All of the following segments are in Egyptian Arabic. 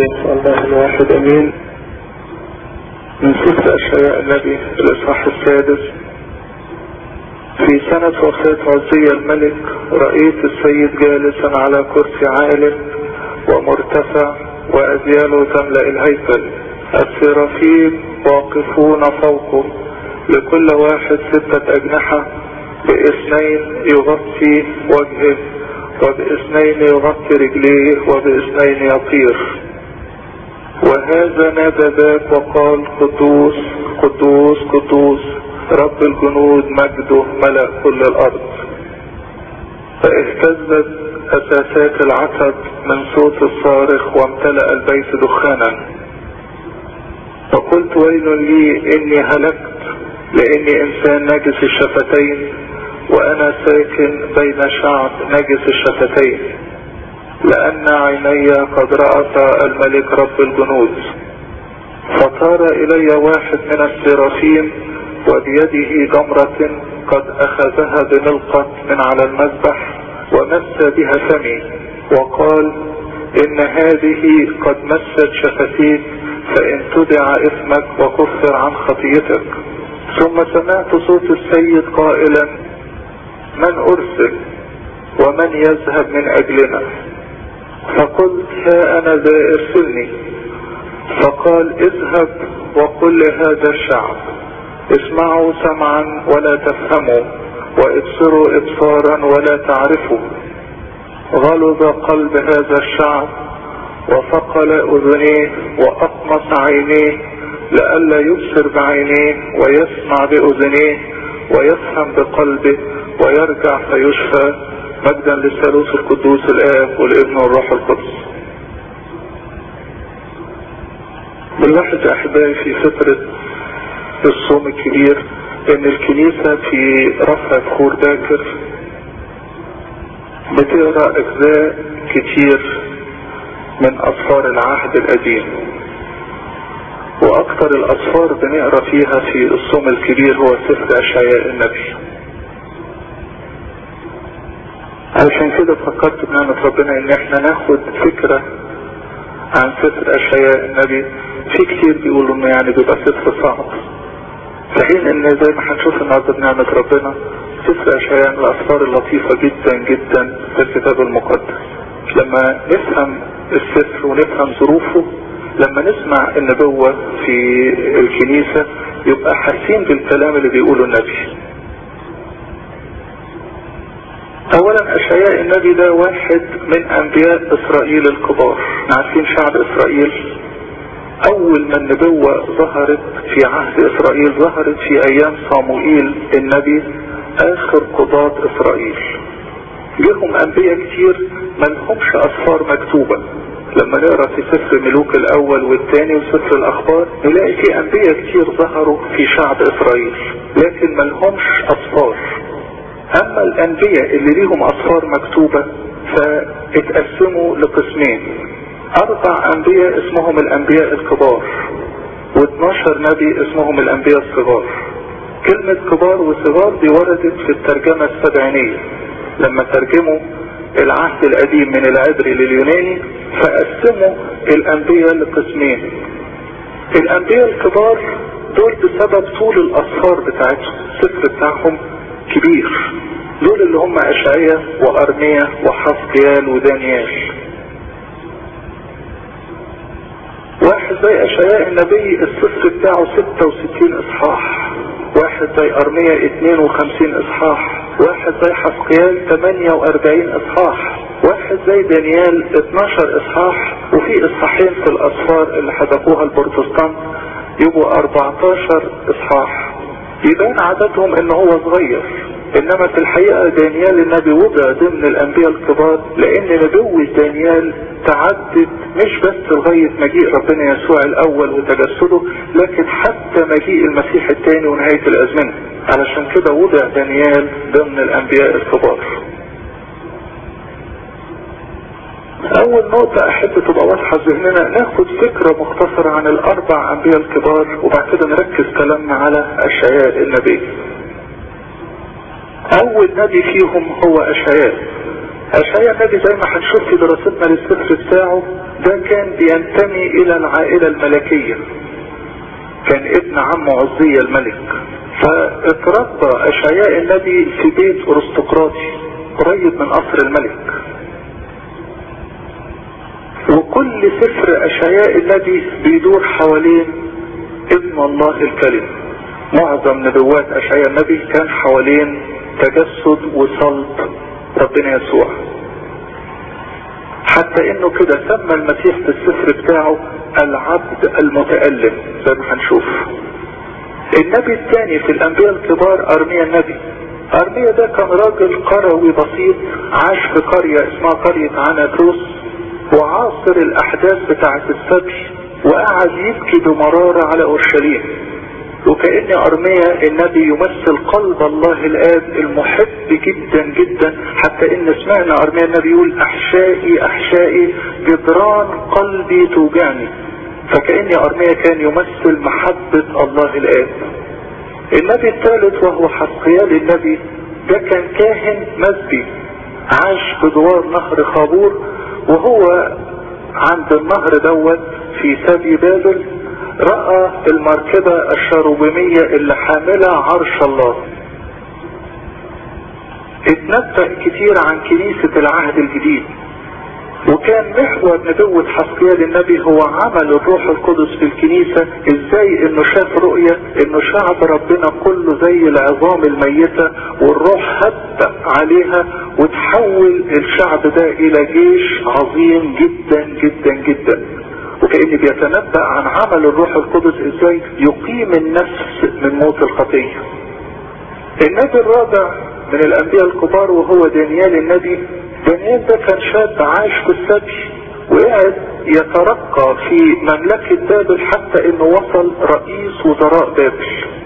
ثالث الله الواحد امين من سفر اشعياء النبي الاصحاح السادس في سنة وفاة عزية الملك رأيت السيد جالسا على كرسي عال ومرتفع وأذياله تملأ الهيكل السرافيم واقفون فوقه لكل واحد ستة أجنحة باثنين يغطي وجهه وباثنين يغطي رجليه وباثنين يطير وهذا نادى ذاك وقال قدوس قدوس قدوس رب الجنود مجده ملأ كل الارض فاهتزت اساسات العتب من صوت الصارخ وامتلأ البيت دخانا فقلت ويل لي اني هلكت لاني انسان نجس الشفتين وانا ساكن بين شعب نجس الشفتين لان عيني قد رأت الملك رب الجنود فطار الي واحد من السرافيم وبيده جمرة قد اخذها بملقط من على المذبح ومس بها فمي وقال ان هذه قد مست شفتيك فان تدع اثمك وكفر عن خطيتك ثم سمعت صوت السيد قائلا من ارسل ومن يذهب من اجلنا فقلت ها انا ذا ارسلني فقال اذهب وقل لهذا الشعب اسمعوا سمعا ولا تفهموا وابصروا ابصارا ولا تعرفوا غلظ قلب هذا الشعب وثقل اذنيه واطمس عينيه لئلا يبصر بعينيه ويسمع باذنيه ويفهم بقلبه ويرجع فيشفى مجدا للثالوث القدوس الاب والابن والروح القدس بنلاحظ احبائي في فترة الصوم الكبير ان الكنيسة في رفع بخور باكر بتقرا اجزاء كتير من اسفار العهد القديم واكثر الاسفار بنقرا فيها في الصوم الكبير هو سفر اشعياء النبي علشان كده فكرت بنعمة ربنا ان احنا ناخد فكرة عن سفر اشعياء النبي في كتير بيقولوا انه يعني بيبقى سفر صعب في حين ان زي ما هنشوف النهارده بنعمة ربنا سفر اشعياء من الاسفار اللطيفة جدا جدا في الكتاب المقدس لما نفهم السفر ونفهم ظروفه لما نسمع النبوة في الكنيسة يبقى حاسين بالكلام اللي بيقوله النبي اولا اشعياء النبي ده واحد من انبياء اسرائيل الكبار عارفين شعب اسرائيل اول ما النبوة ظهرت في عهد اسرائيل ظهرت في ايام صاموئيل النبي اخر قضاة اسرائيل لهم انبياء كتير ما لهمش اسفار مكتوبة لما نقرا في سفر ملوك الاول والثاني وسفر الاخبار نلاقي في انبياء كتير ظهروا في شعب اسرائيل لكن ما لهمش اسفار اما الانبياء اللي ليهم اسفار مكتوبة فاتقسموا لقسمين اربع انبياء اسمهم الانبياء الكبار و12 نبي اسمهم الانبياء الصغار كلمة كبار وصغار دي وردت في الترجمة السبعينية لما ترجموا العهد القديم من العبري لليوناني فقسموا الانبياء لقسمين الانبياء الكبار دول بسبب طول الاسفار بتاعتهم السفر بتاعهم كبير دول اللي هم اشعية وارمية وحفقيال ودانيال واحد زي اشعياء النبي السفر بتاعه 66 اصحاح واحد زي ارمية 52 اصحاح واحد زي حفقيال 48 اصحاح واحد زي دانيال 12 اصحاح وفي اصحاحين في الاسفار اللي حذفوها البروتستانت يبقوا 14 اصحاح يبان عددهم ان هو صغير انما في الحقيقة دانيال النبي وضع ضمن الانبياء الكبار لان نبوة دانيال تعدد مش بس لغاية مجيء ربنا يسوع الاول وتجسده لكن حتى مجيء المسيح الثاني ونهاية الازمنة علشان كده وضع دانيال ضمن الانبياء الكبار اول نقطة احب تبقى واضحة ذهننا ناخد فكرة مختصرة عن الاربع انبياء الكبار وبعد كده نركز كلامنا على اشعياء النبي اول نبي فيهم هو اشعياء اشعياء النبي زي ما هنشوف في دراستنا للسفر بتاعه ده كان بينتمي الى العائلة الملكية كان ابن عم عزية الملك فاتربى اشعياء النبي في بيت ارستقراطي قريب من قصر الملك وكل سفر اشعياء النبي بيدور حوالين ابن الله الكلم معظم نبوات اشعياء النبي كان حوالين تجسد وصلب ربنا يسوع حتى انه كده سمى المسيح في السفر بتاعه العبد المتألم زي ما هنشوف النبي الثاني في الانبياء الكبار ارميا النبي ارميا ده كان راجل قروي بسيط عاش في قرية اسمها قرية عناتروس وعاصر الاحداث بتاعة السبي وقعد يبكي بمرارة على اورشليم وكأن ارميا النبي يمثل قلب الله الاب المحب جدا جدا حتى ان سمعنا ارميا النبي يقول احشائي احشائي جدران قلبي توجعني فكأن ارميا كان يمثل محبة الله الاب النبي الثالث وهو حسقيال النبي ده كان كاهن مسبي عاش بجوار نهر خابور وهو عند النهر دوت في سبي بابل رأى المركبة الشاروبيمية اللي حاملة عرش الله اتنبأ كتير عن كنيسة العهد الجديد وكان محور نبوة حسقيال النبي هو عمل الروح القدس في الكنيسة ازاي انه شاف رؤية انه شعب ربنا كله زي العظام الميتة والروح هبأ عليها وتحول الشعب ده الى جيش عظيم جدا جدا جدا وكأن بيتنبأ عن عمل الروح القدس ازاي يقيم النفس من موت الخطية النبي الرابع من الانبياء الكبار وهو دانيال النبي دانيال ده كان شاب عايش في السبي وقعد يترقى في مملكة بابل حتى انه وصل رئيس وزراء بابل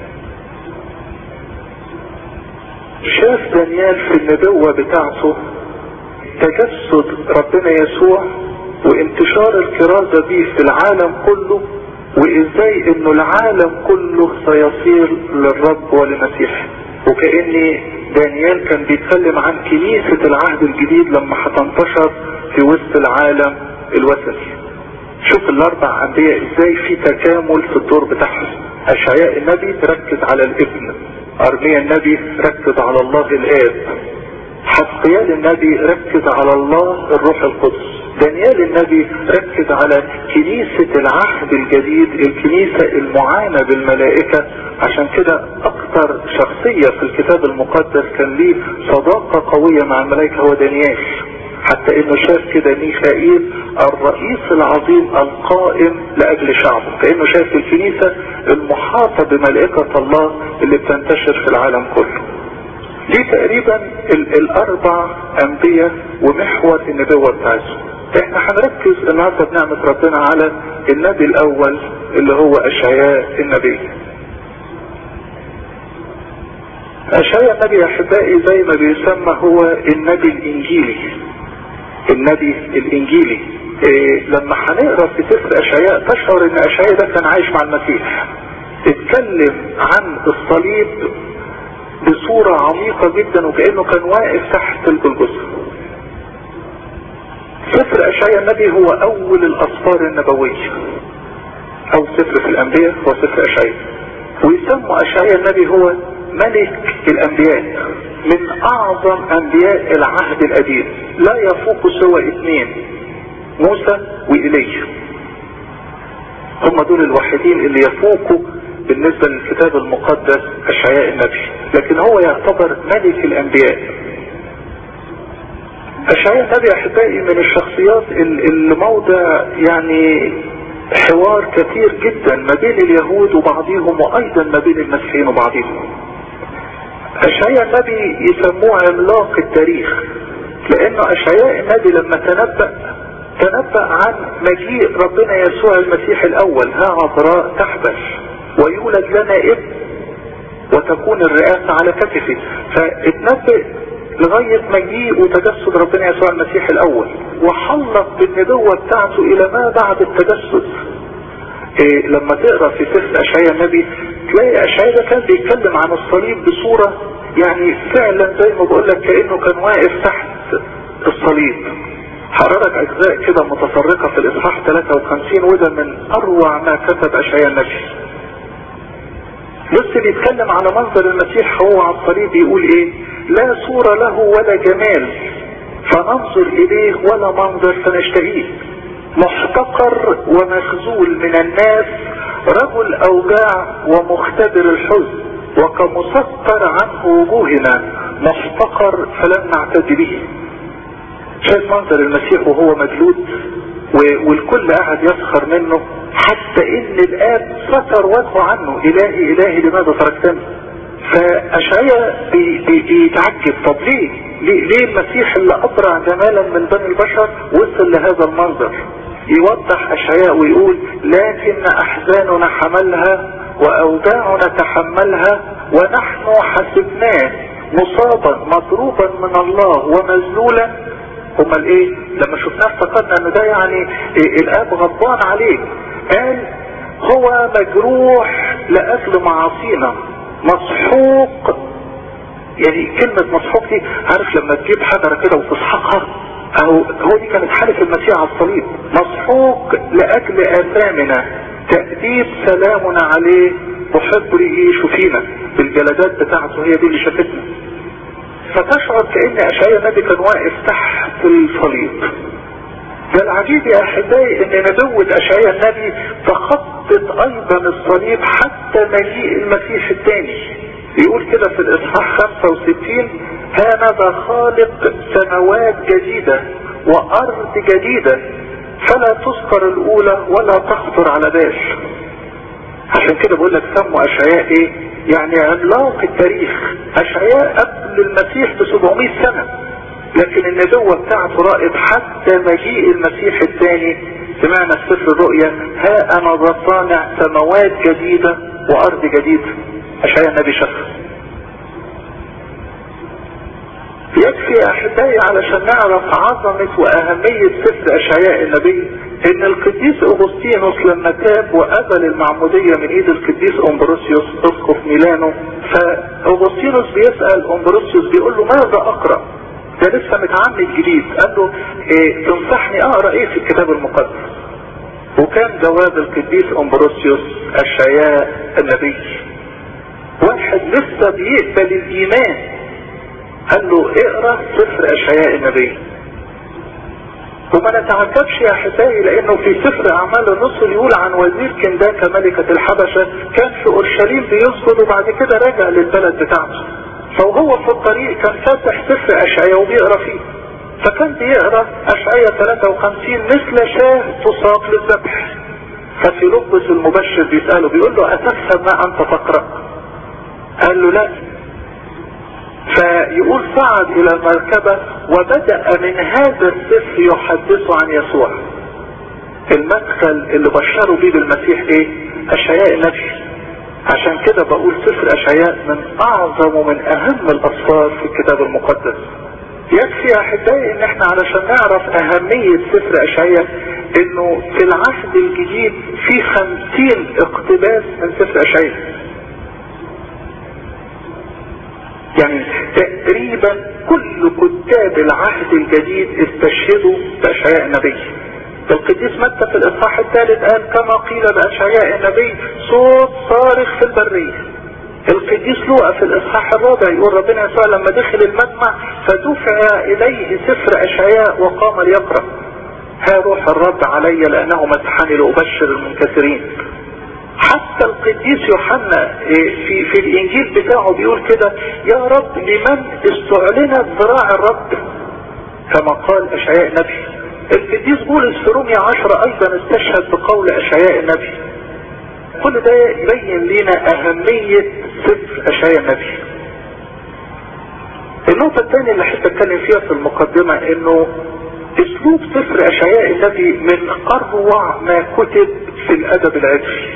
شاف دانيال في النبوة بتاعته تجسد ربنا يسوع وانتشار الكرازة دي في العالم كله وازاي انه العالم كله سيصير للرب ولمسيحه وكأن دانيال كان بيتكلم عن كنيسة العهد الجديد لما هتنتشر في وسط العالم الوثني شوف الاربع انبياء ازاي في تكامل في الدور بتاعهم اشعياء النبي تركز على الابن ارميا النبي ركز على الله الاب حسقيال النبي ركز على الله الروح القدس دانيال النبي ركز على كنيسة العهد الجديد الكنيسة المعانة بالملائكة عشان كده اكتر شخصية في الكتاب المقدس كان ليه صداقة قوية مع الملائكة هو دانيال حتى انه شاف كده ميخائيل الرئيس العظيم القائم لاجل شعبه كانه شاف الكنيسة المحاطة بملائكة الله اللي بتنتشر في العالم كله دي تقريبا ال الاربع انبياء ومحور النبوة بتاعتهم احنا هنركز النهارده بنعمة ربنا على النبي الاول اللي هو اشعياء النبي اشعياء النبي يا احبائي زي ما بيسمى هو النبي الانجيلي النبي الانجيلي إيه لما هنقرا في سفر اشعياء تشعر ان اشعياء ده كان عايش مع المسيح اتكلم عن الصليب بصورة عميقة جدا وكأنه كان واقف تحت الجلجثة سفر اشعياء النبي هو اول الاسفار النبوية او سفر في الانبياء هو سفر اشعياء ويسمى اشعياء النبي هو ملك الانبياء من اعظم انبياء العهد القديم لا يفوق سوى اثنين موسى وايليا هم دول الوحيدين اللي يفوقوا بالنسبة للكتاب المقدس اشعياء النبي لكن هو يعتبر ملك الانبياء اشعياء النبي احبائي من الشخصيات اللي موضع يعني حوار كثير جدا ما بين اليهود وبعضهم وايضا ما بين المسيحيين وبعضهم اشعياء النبي يسموه عملاق التاريخ لانه اشعياء النبي لما تنبأ تنبأ عن مجيء ربنا يسوع المسيح الاول ها عذراء تحبل ويولد لنا ابن وتكون الرئاسة على كتفه فاتنبأ لغاية مجيء وتجسد ربنا يسوع المسيح الاول وحلق بالنبوة بتاعته الى ما بعد التجسد إيه لما تقرا في سفر اشعياء النبي تلاقي اشعياء ده كان بيتكلم عن الصليب بصورة يعني فعلا زي ما بقول لك كانه كان واقف تحت الصليب حررك اجزاء كده متفرقة في الاصحاح 53 وده من اروع ما كتب اشعياء النبي بص بيتكلم على منظر المسيح هو على الصليب بيقول ايه لا صورة له ولا جمال فننظر اليه ولا منظر فنشتهيه محتقر ومخزول من الناس رجل اوجاع ومختبر الحزن وكمسطر عنه وجوهنا محتقر فلم نعتد به شايف منظر المسيح وهو مجلود والكل قاعد يسخر منه حتى ان الاب ستر وجهه عنه الهي الهي لماذا تركتني فاشعياء بيتعجب طب ليه ليه, ليه المسيح اللي ابرع جمالا من بني البشر وصل لهذا المنظر يوضح اشعياء ويقول لكن احزاننا حملها واوجاعنا تحملها ونحن حسبناه مصابا مضروبا من الله ومذلولا امال ايه لما شفناه افتكرنا ان ده يعني إيه الاب غضبان عليه قال هو مجروح لاجل معاصينا مسحوق يعني كلمة مسحوق دي عارف لما تجيب حجرة كده وتسحقها اهو هو دي كانت حالة المسيح على الصليب مسحوق لاجل اثامنا تأديب سلامنا عليه وحبره شفينا بالجلدات بتاعته هي دي اللي شافتنا فتشعر كأن أشعياء النبي كان واقف تحت الصليب ده العجيب يا أحبائي أن نبوة أشعياء النبي تخطط أيضا الصليب حتى مجيء المسيح الثاني يقول كده في الإصحاح 65 هانذا خالق سماوات جديدة وأرض جديدة فلا تذكر الأولى ولا تخطر على بال عشان كده بقول لك سموا أشعياء إيه يعني عملاق التاريخ أشعياء قبل المسيح ب 700 سنة لكن النبوة بتاعته رائد حتى مجيء المسيح الثاني سمعنا في سفر الرؤيا ها أنا ذا صانع سماوات جديدة وأرض جديدة أشعياء النبي شخص يكفي يا احبائي علشان نعرف عظمة واهمية سفر اشعياء النبي ان القديس اغسطينوس لما تاب وقبل المعمودية من ايد القديس امبروسيوس اسقف ميلانو فاغسطينوس بيسأل امبروسيوس بيقول له ماذا اقرأ ده لسه متعمد جديد قال له إيه تنصحني اقرأ ايه في الكتاب المقدس وكان جواب القديس امبروسيوس اشعياء النبي واحد لسه بيقبل الايمان قال له اقرا سفر اشعياء النبي وما نتعجبش يا احبائي لانه في سفر اعمال الرسل يقول عن وزير كنداكا ملكة الحبشة كان في اورشليم بيسجد وبعد كده رجع للبلد بتاعته فوهو في الطريق كان فاتح سفر اشعياء وبيقرا فيه فكان بيقرا اشعياء 53 مثل شاه تساق للذبح ففيلبس المبشر بيسأله بيقول له اتفهم ما انت تقرأ قال له لا فيقول صعد الى المركبة وبدأ من هذا السفر يحدثه عن يسوع المدخل اللي بشروا بيه بالمسيح ايه اشعياء النبي عشان كده بقول سفر اشعياء من اعظم ومن اهم الاسفار في الكتاب المقدس يكفي يا احبائي ان احنا علشان نعرف اهمية سفر اشعياء انه في العهد الجديد في خمسين اقتباس من سفر اشعياء يعني تقريبا كل كتاب العهد الجديد استشهدوا بأشعياء النبي القديس متى في الإصحاح الثالث قال كما قيل بأشعياء النبي صوت صارخ في البرية القديس لوقا في الإصحاح الرابع يقول ربنا يسوع لما دخل المجمع فدفع إليه سفر أشعياء وقام ليقرأ ها روح الرب علي لأنه مسحني لأبشر المنكسرين حتى القديس يوحنا في في الانجيل بتاعه بيقول كده يا رب لمن استعلنت ذراع الرب كما قال اشعياء النبي القديس بولس في روميا عشرة ايضا استشهد بقول اشعياء النبي كل ده يبين لنا اهمية سفر اشعياء النبي النقطة الثانية اللي احب اتكلم فيها في المقدمة انه اسلوب سفر اشعياء النبي من اروع ما كتب في الادب العبري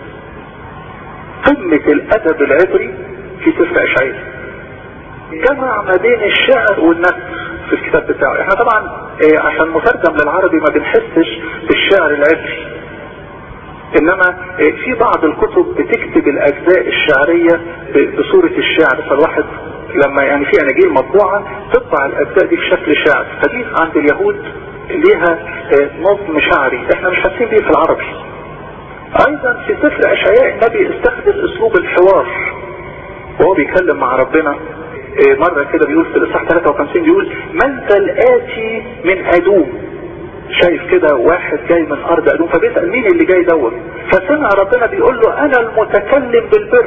قمة الادب العبري في سفر اشعياء جمع ما بين الشعر والنثر في الكتاب بتاعه احنا طبعا ايه عشان مترجم للعربي ما بنحسش بالشعر العبري انما ايه في بعض الكتب بتكتب الاجزاء الشعرية بصورة الشعر فالواحد لما يعني في اناجيل مطبوعة تطبع الاجزاء دي في شكل شعر فدي عند اليهود ليها نظم شعري احنا مش حاسين بيه في العربي ايضا في سفر اشعياء النبي استخدم اسلوب الحوار وهو بيتكلم مع ربنا مرة كده بيقول في الاصحاح 53 بيقول من ذا الاتي من ادوم شايف كده واحد جاي من ارض ادوم فبيسأل مين اللي جاي دوت فسمع ربنا بيقول له انا المتكلم بالبر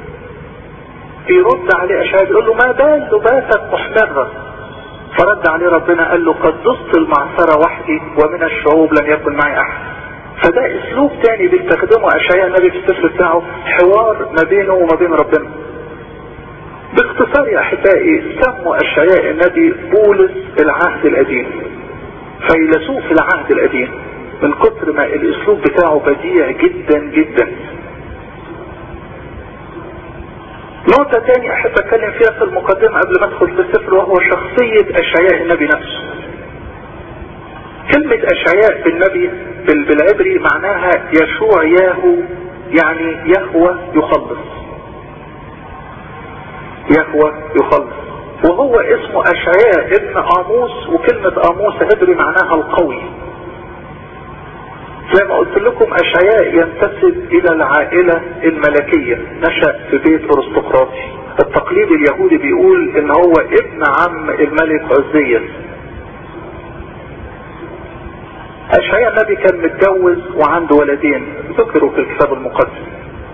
بيرد عليه اشعياء بيقول له ما بال لباسك محمرة فرد عليه ربنا قال له قد دست المعصرة وحدي ومن الشعوب لم يكن معي احد فده اسلوب تاني بيستخدمه اشعياء النبي في السفر بتاعه حوار ما بينه وما بين ربنا باختصار يا احبائي سموا اشعياء النبي بولس العهد القديم فيلسوف العهد القديم من كتر ما الاسلوب بتاعه بديع جدا جدا نقطة تانية احب اتكلم فيها في المقدمة قبل ما ادخل في السفر وهو شخصية اشعياء النبي نفسه كلمة اشعياء بالنبي بالعبري معناها يشوع ياهو يعني يهوى يخلص يهوى يخلص وهو اسمه اشعياء ابن قاموس وكلمة قاموس عبري معناها القوي زي ما قلت لكم اشعياء ينتسب الى العائلة الملكية نشأ في بيت ارستقراطي التقليد اليهودي بيقول ان هو ابن عم الملك عزية اشعياء النبي كان متجوز وعنده ولدين ذكروا في الكتاب المقدس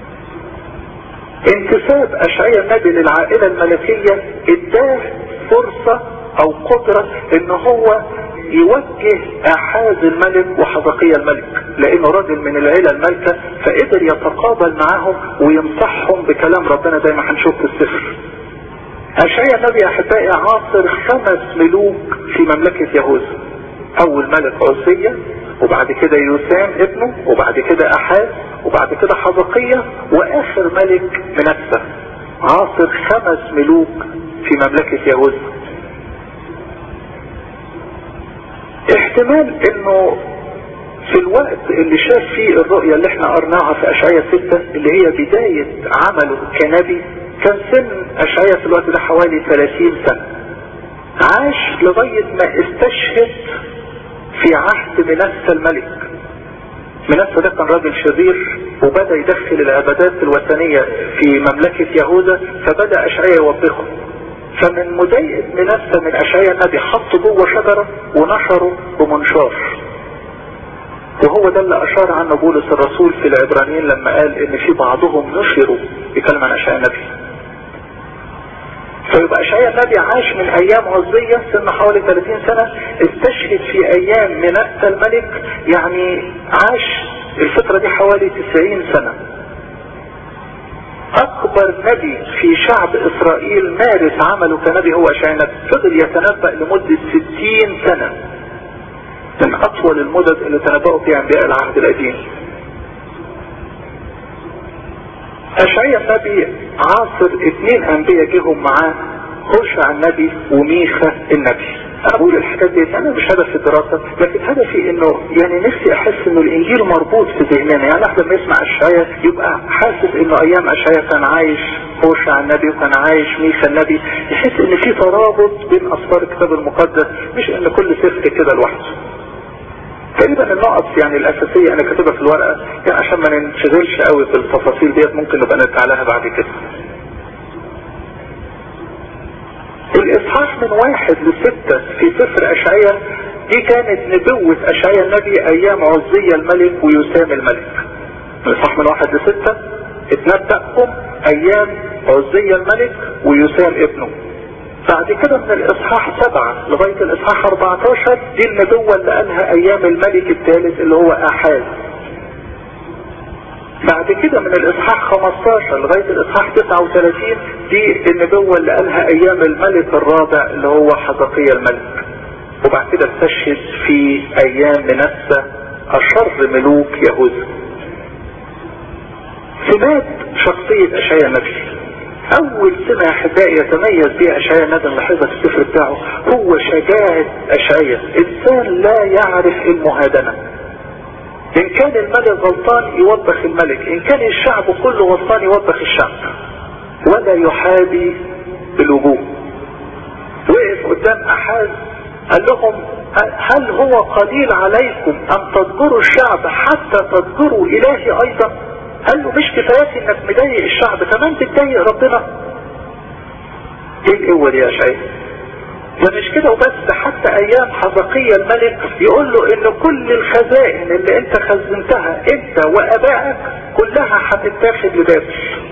انتساب اشعياء النبي للعائلة الملكية اداه فرصة او قدرة ان هو يوجه احاز الملك وحزقية الملك لانه راجل من العيلة الملكة فقدر يتقابل معاهم وينصحهم بكلام ربنا زي ما هنشوف في السفر اشعياء النبي احبائي عاصر خمس ملوك في مملكة يهوذا اول ملك عزية وبعد كده يوسام ابنه وبعد كده احاز وبعد كده حزقية واخر ملك منسى عاصر خمس ملوك في مملكة يهوذا احتمال انه في الوقت اللي شاف فيه الرؤية اللي احنا قرناها في اشعية ستة اللي هي بداية عمله كنبي كان سن اشعية في الوقت ده حوالي 30 سنة عاش لغاية ما استشهد في عهد منسى الملك منسى ده كان راجل شرير وبدأ يدخل العبادات الوثنية في مملكة يهوذا فبدأ اشعياء يوبخه فمن مضايقة منسى من اشعياء النبي حطه جوه شجرة ونشره بمنشار وهو ده اللي اشار عنه بولس الرسول في العبرانيين لما قال ان في بعضهم نشروا يتكلم عن اشعياء النبي فيبقى اشعياء النبي عاش من ايام عزية سن حوالي 30 سنة استشهد في ايام منسى الملك يعني عاش الفترة دي حوالي 90 سنة اكبر نبي في شعب اسرائيل مارس عمله كنبي هو اشعياء النبي فضل يتنبأ لمدة 60 سنة من اطول المدد اللي تنبأوا فيها انبياء العهد القديم اشعياء النبي عاصر اثنين انبياء جيهم معاه هوشع النبي وميخا النبي انا بقول الحاجات دي انا مش هدف الدراسة لكن هدفي انه يعني نفسي احس انه الانجيل مربوط في ذهننا يعني احنا لما يسمع اشعياء يبقى حاسس انه ايام اشعياء كان عايش هوشع النبي وكان عايش ميخا النبي يحس ان في ترابط بين اسفار الكتاب المقدس مش ان كل سفر كده لوحده تقريبا النقط يعني الاساسية انا كاتبها في الورقة يعني عشان ما ننشغلش قوي في التفاصيل ديت ممكن نبقى نرجع لها بعد كده الاصحاح من واحد لستة في سفر اشعياء دي كانت نبوة اشعياء النبي ايام عزية الملك ويسام الملك الاصحاح من واحد لستة اتنبأهم ايام عزية الملك ويسام ابنه بعد كده من الاصحاح سبعة لغاية الاصحاح 14 دي النبوة اللي قالها ايام الملك الثالث اللي هو احاز بعد كده من الاصحاح 15 لغاية الاصحاح 39 دي النبوة اللي قالها ايام الملك الرابع اللي هو حزقية الملك وبعد كده استشهد في ايام منسى اشر ملوك يهوذا سمات شخصية اشعياء النبي اول سمة يا احبائي يتميز بها اشعياء النبي نلاحظها في السفر بتاعه هو شجاعة اشعياء انسان لا يعرف المهادنة ان كان الملك غلطان يوبخ الملك ان كان الشعب كله غلطان يوبخ الشعب ولا يحابي بالوجوه وقف قدام احاز قال لهم هل هو قليل عليكم ان تضجروا الشعب حتى تضجروا الهي ايضا قال له مش كفاية انك مضايق الشعب كمان بتضايق ربنا ايه القوة دي يا شيخ ده مش كده وبس حتى ايام حزقية الملك يقول له ان كل الخزائن اللي انت خزنتها انت وابائك كلها هتتاخد لبابل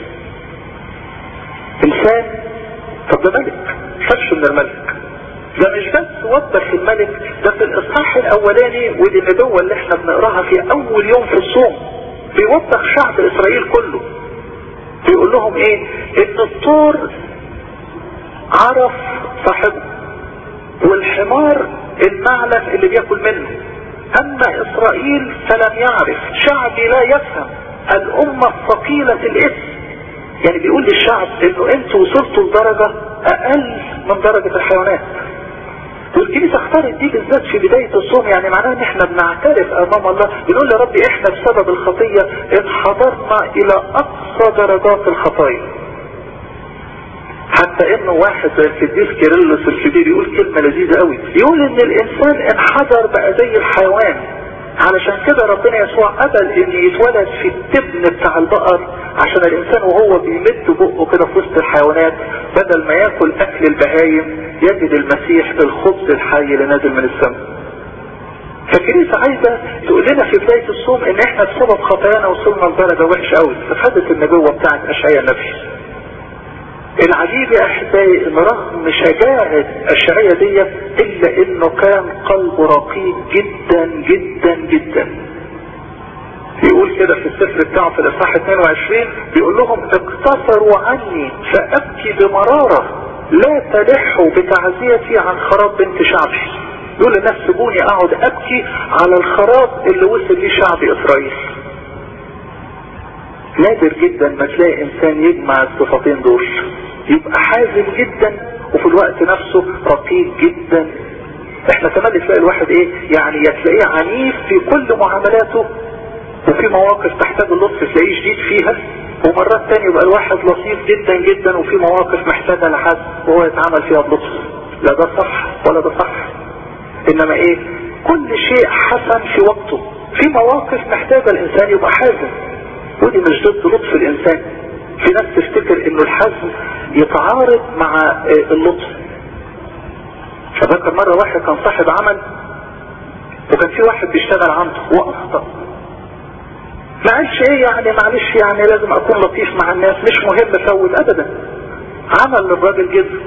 انسان طب ده ملك خدش من الملك ده مش بس وضح الملك ده في الاصحاح الاولاني ودي النبوة اللي احنا بنقراها في اول يوم في الصوم بيوضح شعب اسرائيل كله بيقول لهم ايه ان الطور عرف صاحبه والحمار المعلم اللي بياكل منه اما اسرائيل فلم يعرف شعبي لا يفهم الامة الثقيلة الاسم يعني بيقول للشعب انه انتوا وصلتوا لدرجة اقل من درجة الحيوانات والكنيسة اختارت دي بالذات في بداية الصوم يعني معناه ان احنا بنعترف امام الله بنقول يا رب احنا بسبب الخطية انحدرنا الى اقصى درجات الخطايا حتى انه واحد زي القديس كيرلس الكبير يقول كلمة لذيذة قوي يقول ان الانسان انحدر بقى زي الحيوان علشان كده ربنا يسوع قبل ان يتولد في التبن بتاع البقر عشان الانسان وهو بيمد بقه كده في وسط الحيوانات بدل ما ياكل اكل البهايم يجد المسيح الخبز الحي اللي نازل من السماء فالكنيسة عايزة تقول لنا في بداية الصوم ان احنا بسبب خطايانا وصلنا لدرجة وحشة قوي فخدت النبوة بتاعت اشعياء النبي العجيب يا احبائي ان رغم شجاعة الشرعية ديت الا انه كان قلبه رقيق جدا جدا جدا بيقول كده في السفر بتاعه في الاصحاح 22 بيقول لهم اقتصروا عني فابكي بمرارة لا تلحوا بتعزيتي عن خراب بنت شعبي يقول للناس سيبوني اقعد ابكي على الخراب اللي وصل ليه شعب اسرائيل نادر جدا ما تلاقي انسان يجمع الصفتين دول يبقى حازم جدا وفي الوقت نفسه رقيق جدا احنا كمان تلاقي الواحد ايه يعني يتلاقيه عنيف في كل معاملاته وفي مواقف تحتاج اللطف تلاقيه شديد فيها ومرات تانية يبقى الواحد لطيف جدا جدا وفي مواقف محتاجة لحد وهو يتعامل فيها بلطف لا ده صح ولا ده صح انما ايه كل شيء حسن في وقته في مواقف محتاجة الانسان يبقى حازم ودي مش ضد لطف الانسان في ناس تفتكر انه الحزم يتعارض مع اللطف فذكر مرة واحد كان صاحب عمل وكان في واحد بيشتغل عنده واخطأ ما قالش ايه يعني معلش يعني لازم اكون لطيف مع الناس مش مهم فوت ابدا عمل للراجل جدا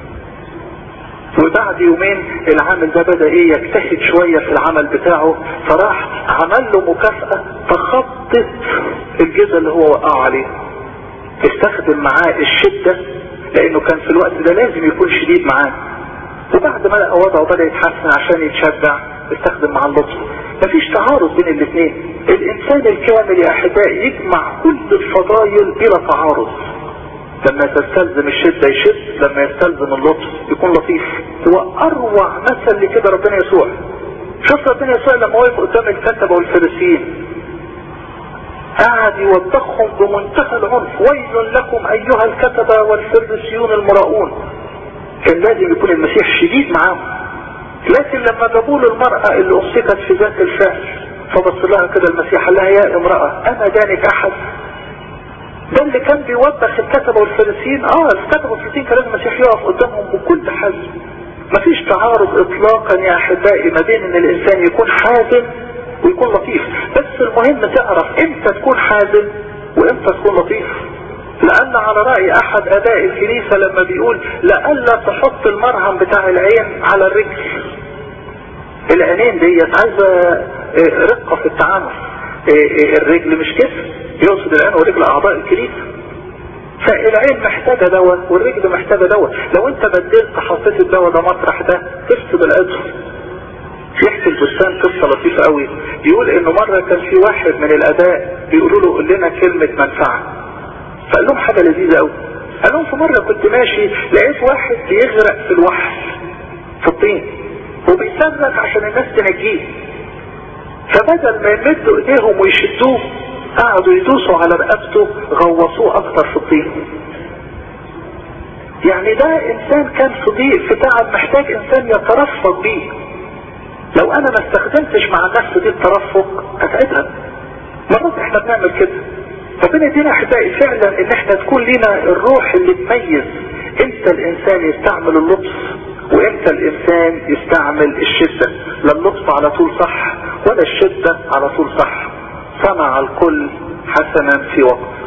وبعد يومين العامل ده بدأ ايه يجتهد شوية في العمل بتاعه فراح عمل له مكافأة تخطت الجزء اللي هو وقعه عليه استخدم معاه الشدة لانه كان في الوقت ده لازم يكون شديد معاه وبعد ما لقى وضعه بدأ يتحسن عشان يتشجع استخدم معاه اللطف مفيش تعارض بين الاثنين الانسان الكامل يا احبائي يجمع كل الفضائل بلا تعارض لما تستلزم الشدة يشد لما يستلزم اللطف يكون لطيف هو اروع مثل لكده ربنا يسوع شوف ربنا يسوع لما وقف قدام الكتبة والفريسيين قعد يوبخهم بمنتهى العنف ويل لكم ايها الكتبة والفريسيون المراؤون كان لازم يكون المسيح شديد معاهم لكن لما جابوا له المرأة اللي امسكت في ذات الفعل فبص لها كده المسيح قال لها يا امرأة انا دانك احد ده اللي كان بيوبخ الكتبة والفريسيين اه الكتبة والفريسيين كان لازم المسيح يقف قدامهم بكل حزم مفيش تعارض اطلاقا يا احبائي ما بين ان الانسان يكون حازم ويكون لطيف بس المهم تعرف امتى تكون حازم وامتى تكون لطيف لان على رأي احد اباء الكنيسة لما بيقول لألا تحط المرهم بتاع العين على الرجل العينين ديت عايزة رقة في التعامل الرجل مش كده يقصد العين والرجل اعضاء الكنيسة فالعين محتاجة دواء والرجل محتاجة دواء لو انت بدلت حطيت الدواء ده مطرح ده تفسد العضو يحكي البستان قصة لطيفة قوي يقول انه مرة كان في واحد من الاباء بيقولوا له قول لنا كلمة منفعة فقال لهم حاجة لذيذة قوي قال لهم في مرة كنت ماشي لقيت واحد بيغرق في الوحل في الطين وبيصرخ عشان الناس تنجيه فبدل ما يمدوا ايديهم ويشدوه قعدوا يدوسوا على رقبته غوصوه اكتر في الطين يعني ده انسان كان في ضيق في تعب محتاج انسان يترفق بيه لو انا ما استخدمتش مع النفس دي الترفق هتعبها مرات احنا بنعمل كده ربنا يدينا احبائي فعلا ان احنا تكون لنا الروح اللي تميز امتى الانسان يستعمل اللطف وامتى الانسان يستعمل الشدة لا اللطف على طول صح ولا الشدة على طول صح صنع الكل حسنا في وقت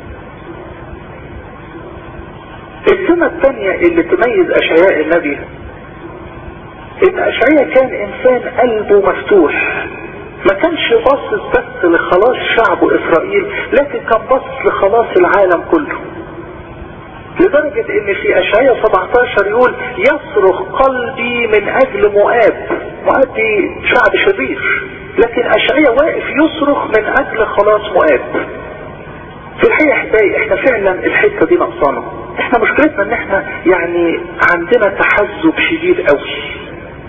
السمة الثانية اللي تميز اشعياء النبي ان اشعياء كان انسان قلبه مفتوح ما كانش باصص بس لخلاص شعبه اسرائيل لكن كان باصص لخلاص العالم كله لدرجة ان في اشعياء 17 يقول يصرخ قلبي من اجل مؤاب مؤاب دي شعب شرير لكن اشعياء واقف يصرخ من اجل خلاص مؤاب في الحقيقة احبائي احنا فعلا الحتة دي نقصانة احنا مشكلتنا ان احنا يعني عندنا تحزب شديد قوي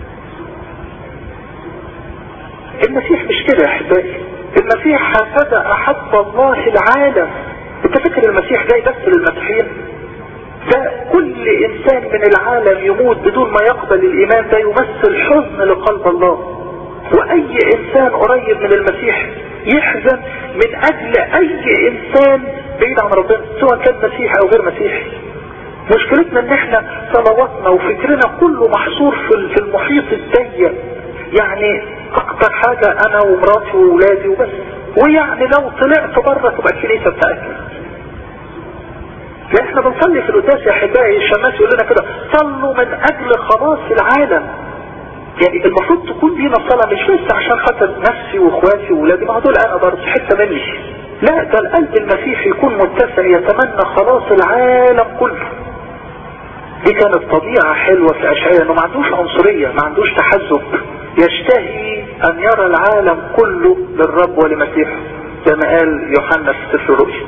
المسيح مش كده يا احبائي المسيح هكذا احب الله العالم انت فاكر المسيح جاي بس للمسيحيين ده كل انسان من العالم يموت بدون ما يقبل الايمان ده يمثل حزن لقلب الله واي انسان قريب من المسيح يحزن من اجل اي انسان بعيد عن ربنا سواء كان مسيحي او غير مسيحي مشكلتنا ان احنا صلواتنا وفكرنا كله محصور في المحيط الضيق يعني اكتر حاجة انا ومراتي وولادي وبس ويعني لو طلعت بره تبقى الكنيسة بتاعتنا احنا بنصلي في القداس يا احبائي الشماس يقول لنا كده صلوا من اجل خلاص العالم يعني المفروض تكون دينا الصلاة مش بس عشان خاطر نفسي واخواتي وولادي ما دول انا برضه حتة مني لا ده القلب المسيحي يكون متسع يتمنى خلاص العالم كله دي كانت طبيعة حلوة في اشعياء انه ما عندوش عنصرية ما عندوش تحزب يشتهي ان يرى العالم كله للرب ولمسيحه زي ما قال يوحنا في سفر الرؤيا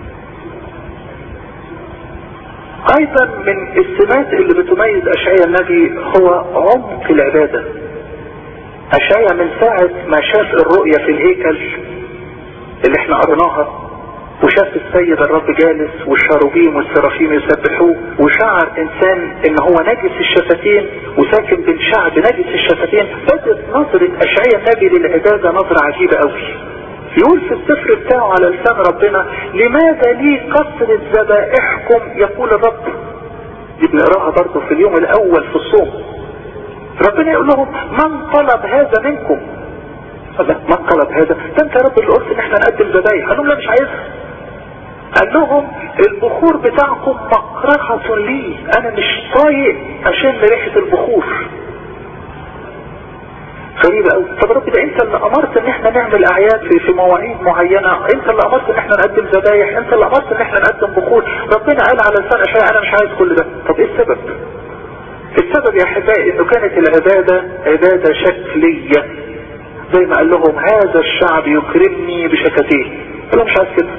ايضا من السمات اللي بتميز اشعياء النبي هو عمق العبادة اشعياء من ساعة ما شاف الرؤية في الهيكل اللي احنا قرناها وشاف السيد الرب جالس والشاروبيم والسرافيم يسبحوه وشعر انسان ان هو نجس الشفتين وساكن بين شعب نجس الشفتين بدت نظرة اشعياء النبي للعبادة نظرة عجيبة قوي يقول في السفر بتاعه على لسان ربنا لماذا لي كثرة ذبائحكم يقول الرب دي بنقراها برضه في اليوم الاول في الصوم ربنا يقول لهم من طلب هذا منكم من طلب هذا ده انت يا رب اللي قلت ان احنا نقدم ذبايح قال لهم لا مش عايزها قال لهم البخور بتاعكم مكرهة لي انا مش طايق اشم ريحة البخور غريبة قوي طب رب ده انت اللي امرت ان احنا نعمل اعياد في, في مواعيد معينة انت اللي امرت ان احنا نقدم ذبايح انت اللي امرت ان احنا نقدم بخور ربنا قال على لسان اشياء انا مش عايز كل ده طب ايه السبب السبب يا احبائي انه كانت العبادة عبادة شكلية زي ما قال لهم هذا الشعب يكرمني بشفتيه قال لهم مش عايز كده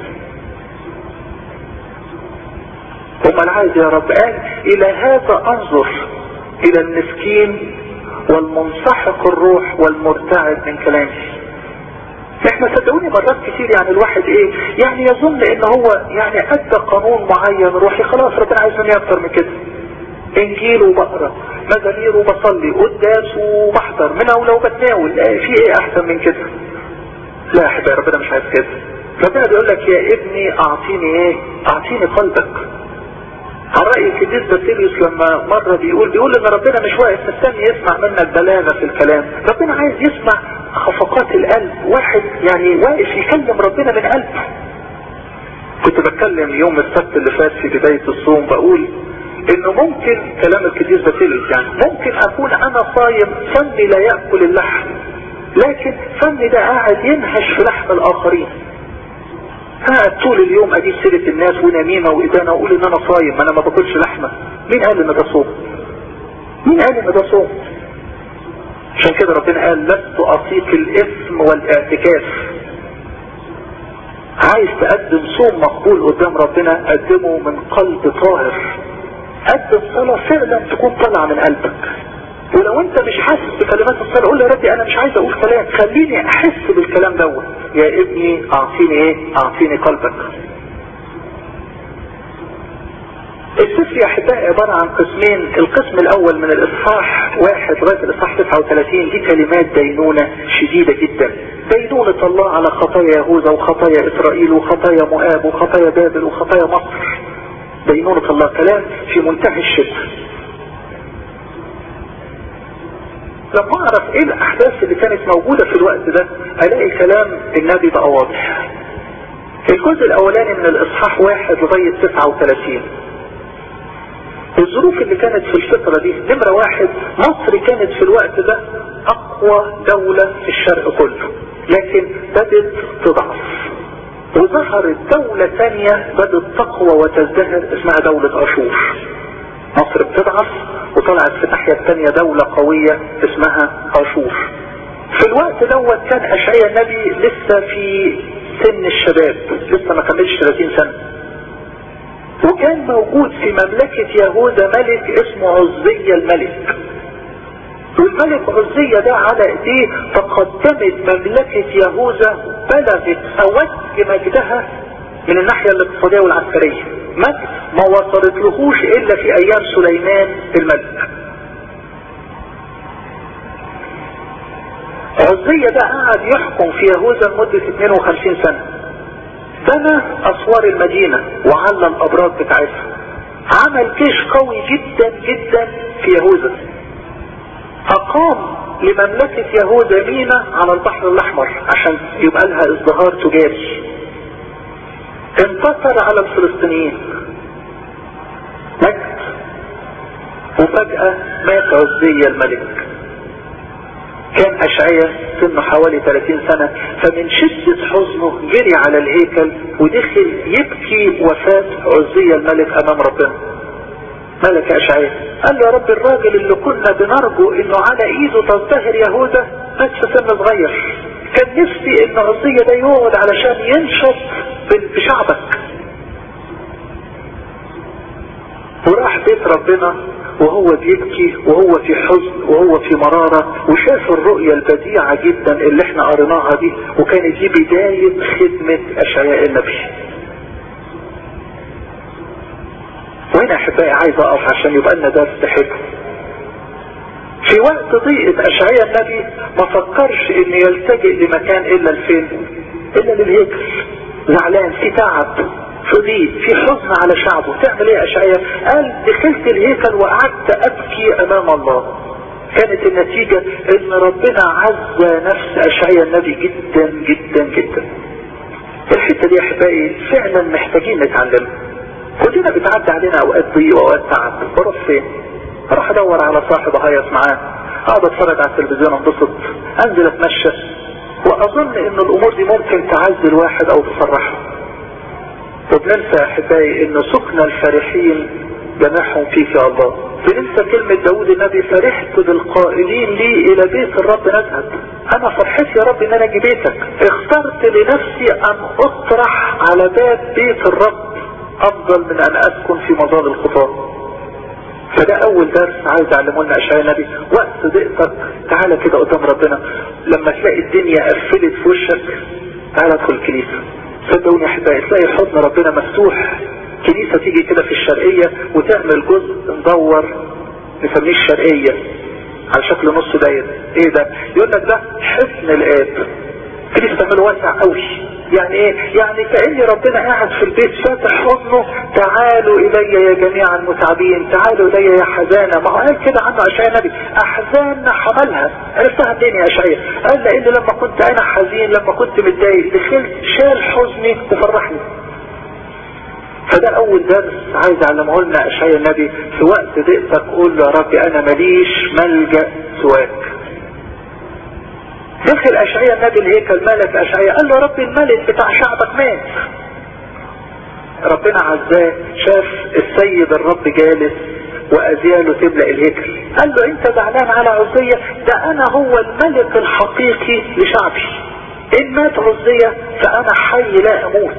هم عايز يا رب قال الى هذا انظر الى المسكين والمنسحق الروح والمرتعد من كلامي احنا صدقوني مرات كتير يعني الواحد ايه يعني يظن ان هو يعني ادى قانون معين روحي خلاص ربنا عايز مني اكتر من كده انجيل وبقرا مزامير وبصلي قداس وبحضر من اولى وبتناول في ايه احسن من كده لا يا احبائي ربنا مش عايز كده ربنا بيقول لك يا ابني اعطيني ايه اعطيني قلبك على رأي القديس باسيليوس لما مرة بيقول بيقول ان ربنا مش واقف مستني يسمع منك بلاغة في الكلام ربنا عايز يسمع خفقات القلب واحد يعني واقف يكلم ربنا من قلبه كنت بتكلم يوم السبت اللي فات في بداية الصوم بقول انه ممكن كلام القديس باسيليوس يعني ممكن اكون انا صايم فمي لا يأكل اللحم لكن فمي ده قاعد ينهش في لحم الاخرين قاعد طول اليوم اجيب سيرة الناس ونميمة وإدانة واقول ان انا صايم انا ما باكلش لحمة مين قال ان ده صوم مين قال ان ده صوم عشان كده ربنا قال لست اطيق الاثم والاعتكاف عايز تقدم صوم مقبول قدام ربنا قدمه من قلب طاهر قدم صلاة فعلا تكون طالعة من قلبك ولو انت مش حاسس بكلمات الصلاة قول يا ربي انا مش عايز اقول كلام خليني احس بالكلام دوت يا ابني اعطيني ايه اعطيني قلبك السفر يا احبائي عبارة عن قسمين القسم الاول من الاصحاح واحد لغاية الاصحاح 39 دي كلمات دينونة شديدة جدا دينونة الله على خطايا يهوذا وخطايا اسرائيل وخطايا مؤاب وخطايا بابل وخطايا مصر دينونة الله كلام في منتهى الشدة لما اعرف ايه الاحداث اللي كانت موجودة في الوقت ده الاقي كلام النبي بقى واضح الجزء الاولاني من الاصحاح واحد لغاية 39 الظروف اللي كانت في الفترة دي نمرة واحد مصر كانت في الوقت ده اقوى دولة في الشرق كله لكن بدت تضعف وظهرت دولة ثانية بدت تقوى وتزدهر اسمها دولة اشور مصر بتضعف وطلعت في الناحية الثانية دولة قوية اسمها اشور في الوقت دوت كان اشعياء النبي لسه في سن الشباب لسه ما كملش 30 سنة وكان موجود في مملكة يهوذا ملك اسمه عزية الملك والملك عزية ده على ايديه تقدمت مملكة يهوذا بلغت اوج مجدها من الناحية الاقتصادية والعسكرية مجد ما وصلت لهوش الا في ايام سليمان الملك عزية ده قعد يحكم في يهوذا لمدة 52 سنة بنى اسوار المدينة وعلى الابراج بتاعتها عمل جيش قوي جدا جدا في يهوذا اقام لمملكة يهوذا مينا على البحر الاحمر عشان يبقى لها ازدهار تجاري انتصر على الفلسطينيين مجد وفجأة مات عزية الملك كان اشعيا سنه حوالي 30 سنة فمن شدة حزنه جري على الهيكل ودخل يبكي وفاة عزية الملك امام ربنا ملك اشعيا قال له يا رب الراجل اللي كنا بنرجو انه على ايده تزدهر يهوذا مات في سن صغير كان نفسي ان عزية ده يقعد علشان ينشط بشعبك وراح بيت ربنا وهو بيبكي وهو في حزن وهو في مرارة وشاف الرؤية البديعة جدا اللي احنا قريناها دي وكانت دي بداية خدمة اشعياء النبي وهنا احبائي عايز اقف عشان يبقى لنا درس حلو في وقت ضيقة اشعياء النبي ما فكرش ان يلتجئ لمكان الا الفين الا للهيكل زعلان في تعب في ضيق في حزن على شعبه تعمل ايه اشعياء قال دخلت الهيكل وقعدت ابكي امام الله كانت النتيجة ان ربنا عز نفس اشعياء النبي جدا جدا جدا الحتة دي احبائي فعلا محتاجين نتعلمها كلنا بتعدي علينا اوقات ضيق واوقات تعب بروح فين اروح ادور على صاحب اهيص معاه اقعد اتفرج على التلفزيون انبسط انزل اتمشى واظن ان الامور دي ممكن تعزي الواحد او تفرحه وبننسى يا احبائي ان سكن الفرحين جماحهم فيك يا الله بننسى كلمة داود النبي فرحت بالقائلين لي الى بيت الرب نذهب انا فرحتي يا رب ان انا اجي بيتك اخترت لنفسي ان اطرح على باب بيت الرب افضل من ان اسكن في مظال الخطاه فده اول درس عايز اعلمه لنا اشعياء النبي وقت ضيقتك تعالى كده قدام ربنا لما تلاقي الدنيا قفلت في وشك تعالى ادخل الكنيسه صدقوني يا احبائي تلاقي حضن ربنا مفتوح كنيسه تيجي كده في الشرقيه وتعمل جزء مدور نسميه الشرقيه على شكل نص دايره ايه ده يقول لك ده حصن الاب كنيسه تعمله واسع قوي يعني ايه يعني كأن ربنا قاعد في البيت فاتح حضنه تعالوا الي يا جميع المتعبين تعالوا الي يا حزانة ما هو قال كده عنه اشعياء النبي احزان حملها عرفتها منين يا اشعياء قال لان لما كنت انا حزين لما كنت متضايق دخلت شال حزني وفرحني فده اول درس عايز اعلمه لنا اشعياء النبي في وقت ضيقتك قول له يا ربي انا ماليش ملجأ سواك دخل اشعياء النبي الهيكل ملك اشعياء قال له رب الملك بتاع شعبك مات ربنا عزاه شاف السيد الرب جالس وازياله تملأ الهيكل قال له انت زعلان على عزية ده انا هو الملك الحقيقي لشعبي ان مات عزية فانا حي لا اموت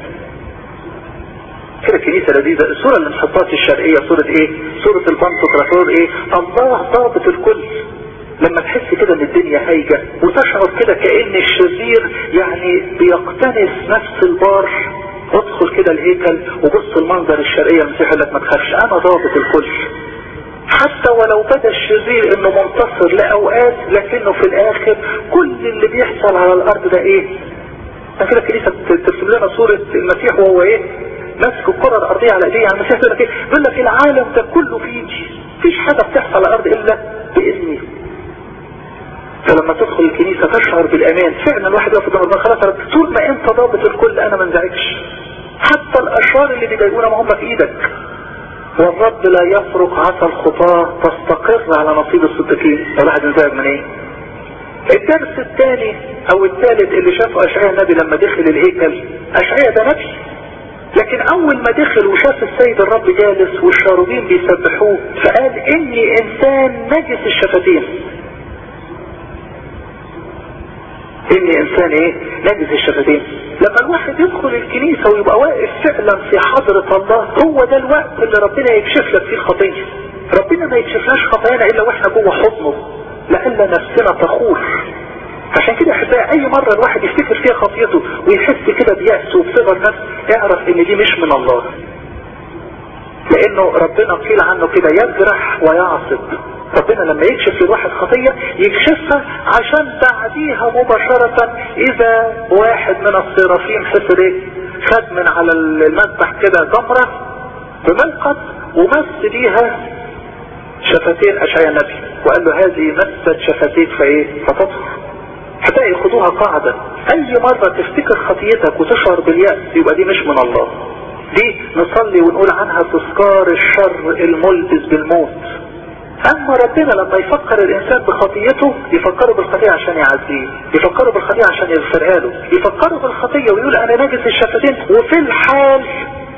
كده كنيسة لذيذة الصورة اللي نحطها في الشرقية صورة ايه صورة البنتوكراتور ايه الله ضابط الكل لما تحس كده ان الدنيا هايجة وتشعر كده كأن الشرير يعني بيقتنس نفس البار ادخل كده الهيكل وبص المنظر الشرقية المسيح يقول لك ما تخافش انا ضابط الكل حتى ولو بدا الشرير انه منتصر لاوقات لكنه في الاخر كل اللي بيحصل على الارض ده ايه كده الكنيسه ترسم لنا صوره المسيح وهو ايه ماسك الكره الارضيه على ايديه يعني المسيح يقول لك ايه بيقول لك العالم ده كله في ايدي مفيش حاجه بتحصل على الارض الا باذني فلما تدخل الكنيسة تشعر بالامان فعلا الواحد يقف قدام ربنا خلاص طول ما انت ضابط الكل انا ما انزعجش حتى الاشرار اللي بيضايقونا ما هم في ايدك والرب لا يفرق عسى الخطاة تستقر على نصيب الصديقين الواحد انزعج من ايه الدرس الثاني او الثالث اللي شافه اشعياء النبي لما دخل الهيكل اشعياء ده نبي لكن اول ما دخل وشاف السيد الرب جالس والشاروبين بيسبحوه فقال اني انسان نجس الشفتين اني انسان ايه نجس الشفتين لما الواحد يدخل الكنيسة ويبقى واقف فعلا في حضرة الله هو ده الوقت اللي ربنا يكشف لك فيه الخطية ربنا ما يكشفناش خطايانا الا واحنا جوه حضنه لألا نفسنا تخور عشان كده احبائي اي مرة الواحد يفتكر فيها خطيته ويحس كده بيأس وبصغر نفس اعرف ان دي مش من الله لانه ربنا قيل عنه كده يجرح ويعصب ربنا لما يكشف للواحد خطية يكشفها عشان بعديها مباشرة اذا واحد من الصرافين حصل ايه خد من على المذبح كده جمرة بملقط ومس بيها شفتين اشعياء النبي وقال له هذه مست شفتيك فايه فتطهر حتى خدوها قاعدة اي مرة تفتكر خطيتك وتشعر باليأس يبقى دي مش من الله دي نصلي ونقول عنها تذكار الشر الملبس بالموت اما ربنا لما يفكر الانسان بخطيته يفكره بالخطية عشان يعزيه يفكره بالخطية عشان يغفرها له يفكره بالخطية ويقول انا نجس الشفتين وفي الحال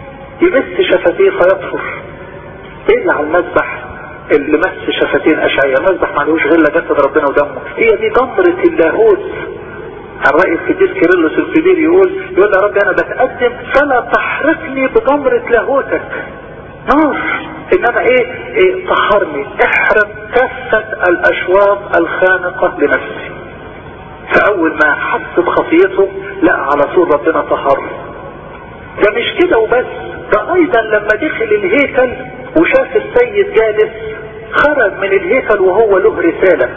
يمس شفتيه فيطهر ايه اللي على المذبح اللي مس شفتين اشعياء المذبح معلوش غير جسد ربنا ودمه هي دي جمرة اللاهوت الرأي القديس كيرلس الكبير يقول يقول يا رب انا بتقدم فلا تحرقني بجمرة لاهوتك نار انما ايه, إيه طهرني احرق كافة الاشواط الخانقة لنفسي فاول ما حس بخطيته لقى على طول ربنا طهر ده مش كده وبس ده ايضا لما دخل الهيكل وشاف السيد جالس خرج من الهيكل وهو له رسالة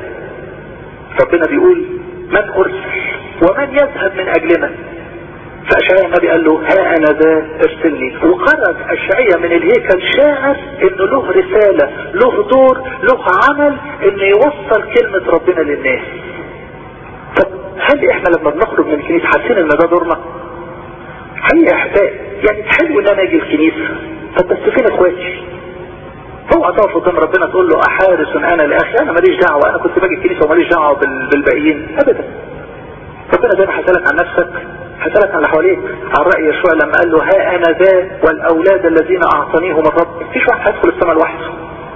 ربنا بيقول من ارسل ومن يذهب من اجلنا فاشعياء النبي قال له ها انا ذا ارسلني وخرج اشعياء من الهيكل شاعر انه له رسالة له دور له عمل انه يوصل كلمة ربنا للناس طب هل احنا لما بنخرج من الكنيسة حاسين ان ده دورنا حقيقة احبائي يعني حلو ان انا اجي الكنيسة طب بس فين اخواتي اوعى تقف قدام ربنا تقول له احارس انا لاخي انا ماليش دعوة انا كنت باجي الكنيسة وماليش دعوة بالباقيين ابدا ربنا زي ما هسألك عن نفسك هسألك عن اللي حواليك عن رأي يشوع لما قال له ها انا ذا والاولاد الذين اعطانيهم الرب مفيش واحد هيدخل السماء لوحده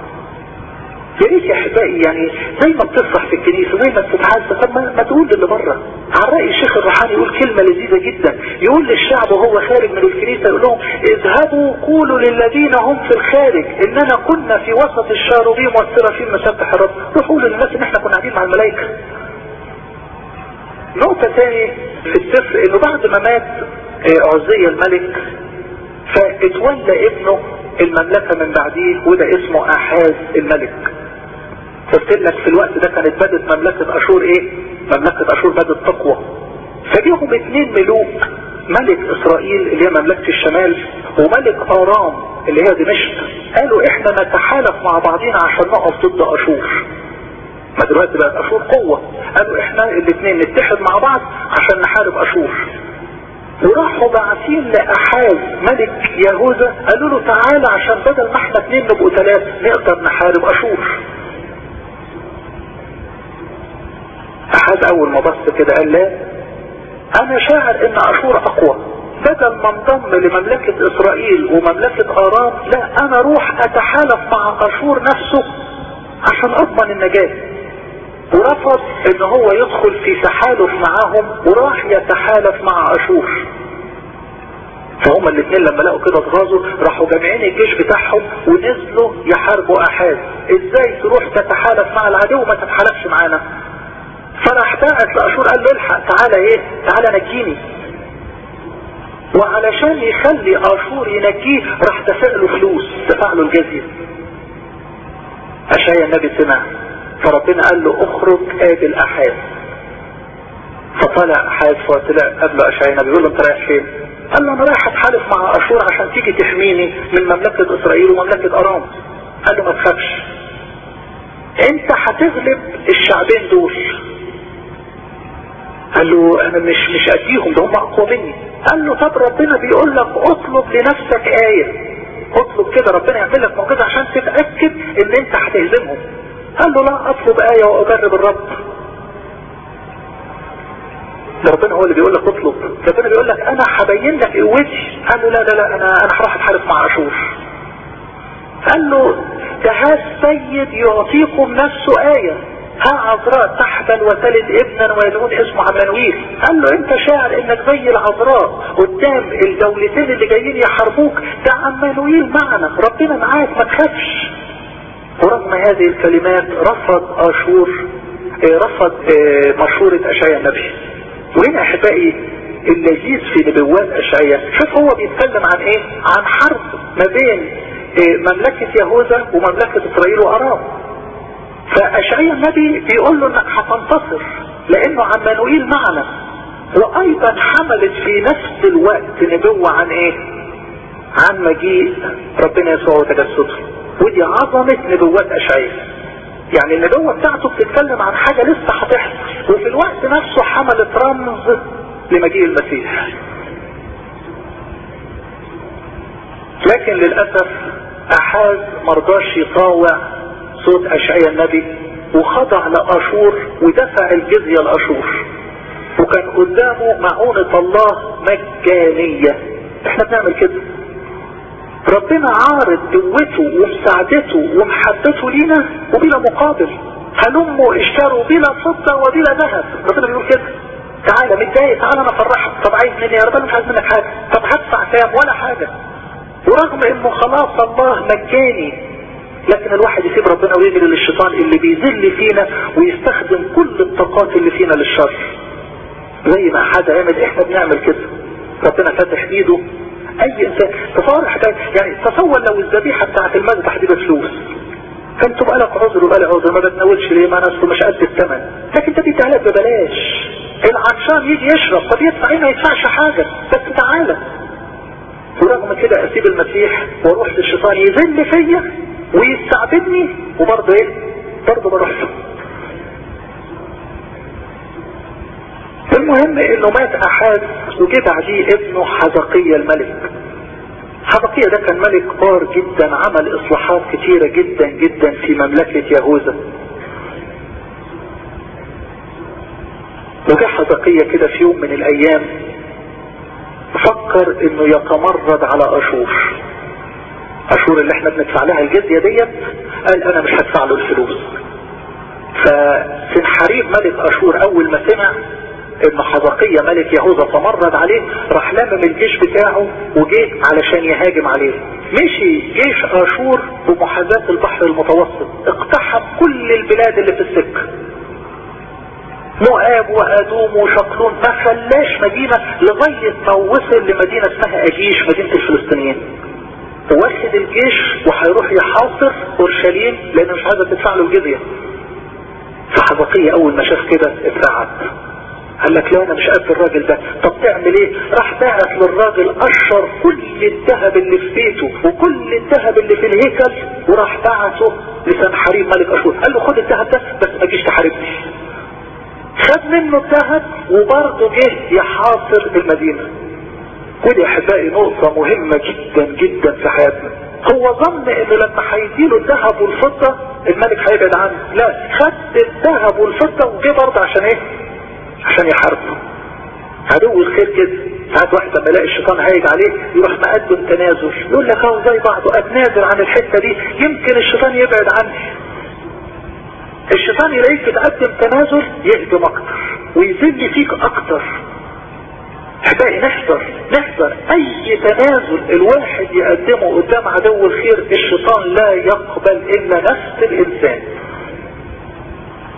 يا ريت يا احبائي يعني زي ما بتفرح في الكنيسه زي ما بتتعزى طب ما, ما تقول للي بره عن راي الشيخ الروحاني يقول كلمه لذيذه جدا يقول للشعب وهو خارج من الكنيسه يقول لهم اذهبوا قولوا للذين هم في الخارج اننا كنا في وسط الشاروبيم والسرافيم مسبح الرب روحوا للناس ان احنا كنا قاعدين مع الملائكه نقطة تاني في السفر انه بعد ما مات عزية الملك فاتولى ابنه المملكة من بعديه وده اسمه احاز الملك قلت لك في الوقت ده كانت بدت مملكة اشور ايه مملكة اشور بدت تقوى فجيهم اتنين ملوك ملك اسرائيل اللي هي مملكة الشمال وملك ارام اللي هي دمشق قالوا احنا نتحالف مع بعضينا عشان نقف ضد اشور ما دلوقتي بقت اشور قوة قالوا احنا الاثنين نتحد مع بعض عشان نحارب اشور وراحوا باعثين لاحاز ملك يهوذا قالوا له تعالى عشان بدل ما احنا اثنين نبقوا ثلاثة نقدر نحارب اشور احاز اول ما بص كده قال لا انا شاعر ان اشور اقوى بدل ما انضم لمملكة اسرائيل ومملكة ارام لا انا اروح اتحالف مع اشور نفسه عشان اضمن النجاة ورفض ان هو يدخل في تحالف معاهم وراح يتحالف مع اشور فهم الاثنين لما لقوا كده اتغاظوا راحوا جامعين الجيش بتاعهم ونزلوا يحاربوا احاز ازاي تروح تتحالف مع العدو وما تتحالفش معانا فراح باعت لاشور قال له الحق تعالى ايه تعالى نجيني وعلشان يخلي اشور ينجيه راح دفع له فلوس دفع له الجزية اشعيا النبي سمع فربنا قال له اخرج قابل احاز فطلع احاز فطلع قبل اشعيا النبي يقول له انت رايح فين قال له انا رايح اتحالف مع اشور عشان تيجي تحميني من مملكة اسرائيل ومملكة ارام قال له ما تخافش انت هتغلب الشعبين دول قال له انا مش مش اديهم ده هم اقوى مني قال له طب ربنا بيقول لك اطلب لنفسك آية اطلب كده ربنا يعمل لك معجزة عشان تتأكد ان انت هتهزمهم قال له لا اطلب آية واجرب الرب ده ربنا هو اللي بيقول لك اطلب ربنا بيقول لك انا هبين لك قوتي قال له لا لا لا انا انا هروح اتحالف مع اشور قال له ده السيد يعطيكم نفسه آية ها عذراء تحبل وتلد ابنا ويدعون اسمه عمانويل قال له انت شاعر انك زي العذراء قدام الدولتين اللي جايين يحاربوك ده عمانويل معنا ربنا معاك ما تخافش ورغم هذه الكلمات رفض اشور اه رفض اه مشورة اشعيا النبي وهنا احبائي اللذيذ في نبوات اشعيا شوف هو بيتكلم عن ايه عن حرب ما بين اه مملكة يهوذا ومملكة اسرائيل وارام فاشعيا النبي بيقول له انك هتنتصر لانه عمانوئيل معنا وايضا حملت في نفس الوقت نبوة عن ايه عن مجيء ربنا يسوع وتجسده ودي عظمة نبوات اشعيا يعني النبوة بتاعته بتتكلم عن حاجة لسه هتحصل وفي الوقت نفسه حملت رمز لمجيء المسيح لكن للأسف أحاز مرضاش يطاوع صوت أشعيا النبي وخضع لأشور ودفع الجزية لأشور وكان قدامه معونة الله مجانية احنا بنعمل كده ربنا عارض قوته ومساعدته ومحبته لينا وبلا مقابل هلموا اشتروا بلا فضة وبلا ذهب ربنا بيقول كده تعالى متضايق تعالى انا افرحك طب عايز مني يا رب انا مش عايز منك حاجه طب هدفع كام ولا حاجه ورغم انه خلاص الله مجاني لكن الواحد يسيب ربنا ويجري للشيطان اللي بيذل فينا ويستخدم كل الطاقات اللي فينا للشر زي ما حد عمل احنا بنعمل كده ربنا فاتح ايده اي انسان تصور حكايه يعني تصور لو الذبيحه بتاعت المذبح دي بفلوس كان تبقى لك عذر وبقى لك عذر ما بتناولش ليه ما نفسه مش قد الثمن لكن انت بيديها لك ببلاش العطشان يجي يشرب طب يدفع ايه ما يدفعش حاجه بس تعالى ورغم كده اسيب المسيح واروح للشيطان يذل فيا ويستعبدني وبرضه ايه برضه بروح له المهم انه مات احد وجه بعديه ابنه حزقية الملك حزقية ده كان ملك بار جدا عمل اصلاحات كتيرة جدا جدا في مملكة يهوذا وجه حزقية كده في يوم من الايام فكر انه يتمرد على اشور اشور اللي احنا بندفع لها الجزية ديت قال انا مش هدفع له الفلوس فسنحريب ملك اشور اول ما سمع ان حزقية ملك يهوذا تمرد عليه راح لمم الجيش بتاعه وجه علشان يهاجم عليه مشي جيش اشور بمحاذاة البحر المتوسط اقتحم كل البلاد اللي في السكة مؤاب وادوم وشقلون ما خلاش مدينة لغاية ما وصل لمدينة اسمها اجيش مدينة الفلسطينيين واخد الجيش وهيروح يحاصر اورشليم لان مش عايزه تدفع له الجزيه فحزقية اول ما شاف كده اترعب قال لك لا انا مش قد الراجل ده طب تعمل ايه راح بعت للراجل اشر كل الذهب اللي في بيته وكل الذهب اللي في الهيكل وراح بعته لسنحريب ملك اشور قال له خد الذهب ده بس ما تجيش تحاربني خد منه الذهب وبرضه جه يحاصر المدينه ودي يا احبائي نقطة مهمة جدا جدا في حياتنا هو ظن ان لما هيديله الذهب والفضة الملك هيبعد عنه لا خد الذهب والفضة وجه برضه عشان ايه عشان يحاربه عدو الخير كده ساعات واحد لما يلاقي الشيطان هايج عليه يروح مقدم تنازل يقول لك اهو زي بعضه اتنازل عن الحتة دي يمكن الشيطان يبعد عني الشيطان يلاقيك بتقدم تنازل يهدم اكتر ويذل فيك اكتر احبائي نحذر نحذر اي تنازل الواحد يقدمه قدام عدو الخير الشيطان لا يقبل الا نفس الانسان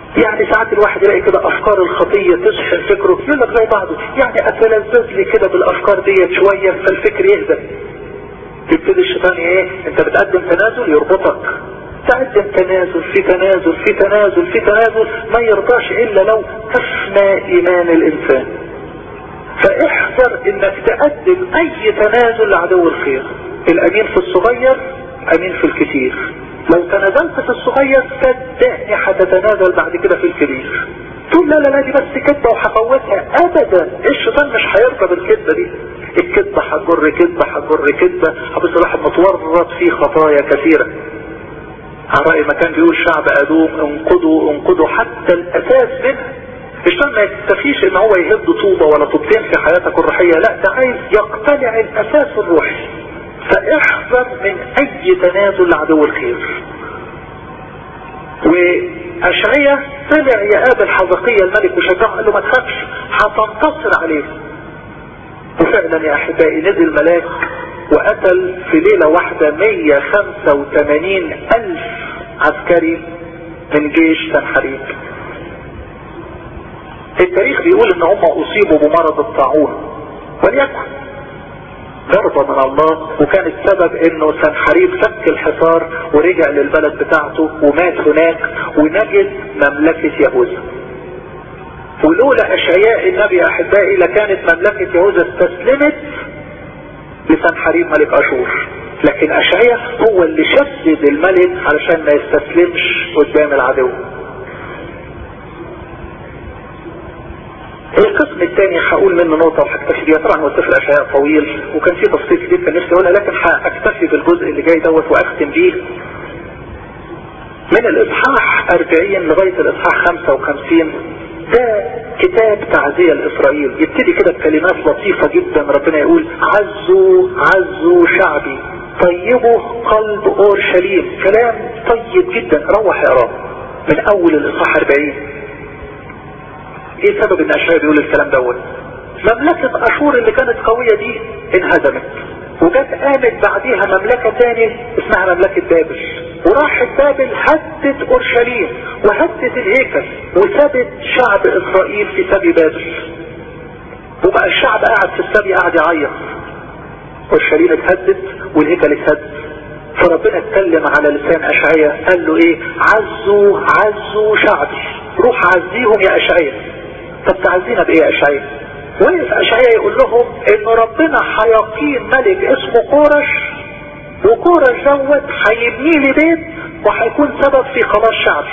يعني ساعات الواحد يلاقي كده افكار الخطية تشحن فكره يقول لك زي بعضه يعني اتلذذ لي كده بالافكار ديت شوية فالفكر يهدى يبتدي الشيطان ايه انت بتقدم تنازل يربطك تقدم تنازل في تنازل في تنازل في تنازل ما يرضاش الا لو تفنى ايمان الانسان فاحذر انك تقدم اي تنازل لعدو الخير الامين في الصغير امين في الكثير لو تنازلت في الصغير صدقني هتتنازل بعد كده في الكبير تقول لا لا لا دي بس كدبة وهفوتها ابدا الشيطان مش هيرضى بالكدبة دي الكدبة هتجر كدبة هتجر كدبة هبص الواحد متورط في خطايا كثيرة على رأي ما كان بيقول شعب ادوم انقضوا انقضوا حتى الاساس منها الشيطان ما يكتفيش ان هو يهد طوبة ولا طوبتين في حياتك الروحية لا ده عايز يقتلع الاساس الروحي فاحذر من اي تنازل لعدو الخير واشعية طلع يقابل حزقية الملك وشجعه قال له ما تخافش هتنتصر عليه وفعلا يا احبائي نزل ملاك وقتل في ليلة واحدة 185 الف عسكري من جيش سنحريب التاريخ بيقول ان هم اصيبوا بمرض الطاعون وليكن ضربة من الله وكان السبب انه سنحريب فك الحصار ورجع للبلد بتاعته ومات هناك ونجد مملكة يهوذا ولولا اشعياء النبي احبائي لكانت مملكة يهوذا استسلمت لسنحريب ملك اشور لكن اشعياء هو اللي شدد الملك علشان ما يستسلمش قدام العدو القسم الثاني هقول منه نقطة وهكتفي بيها طبعا هو سفر الاشعياء طويل وكان فيه تفصيل كتير كان نفسي اقولها لكن هكتفي بالجزء اللي جاي دوت واختم بيه من الاصحاح 40 لغاية الاصحاح 55 ده كتاب تعزية لاسرائيل يبتدي كده بكلمات لطيفة جدا ربنا يقول عزوا عزوا شعبي طيبوا قلب اورشليم كلام طيب جدا روح اقراه من اول الاصحاح 40 ايه سبب ان اشعياء بيقول الكلام دوت مملكة اشور اللي كانت قوية دي انهزمت وجت قامت بعديها مملكة تاني اسمها مملكة بابل وراحت بابل هدت اورشليم وهدت الهيكل وسابت شعب اسرائيل في سبي بابل وبقى الشعب قاعد في السبي قاعد يعيط اورشليم اتهدت والهيكل اتهد فربنا اتكلم على لسان اشعياء قال له ايه عزوا عزوا شعبي روح عزيهم يا اشعياء طب تعزينا بايه يا اشعياء وقف اشعياء يقول لهم ان ربنا هيقيم ملك اسمه كورش وكورش دوت هيبني لي بيت وهيكون سبب في خلاص شعبي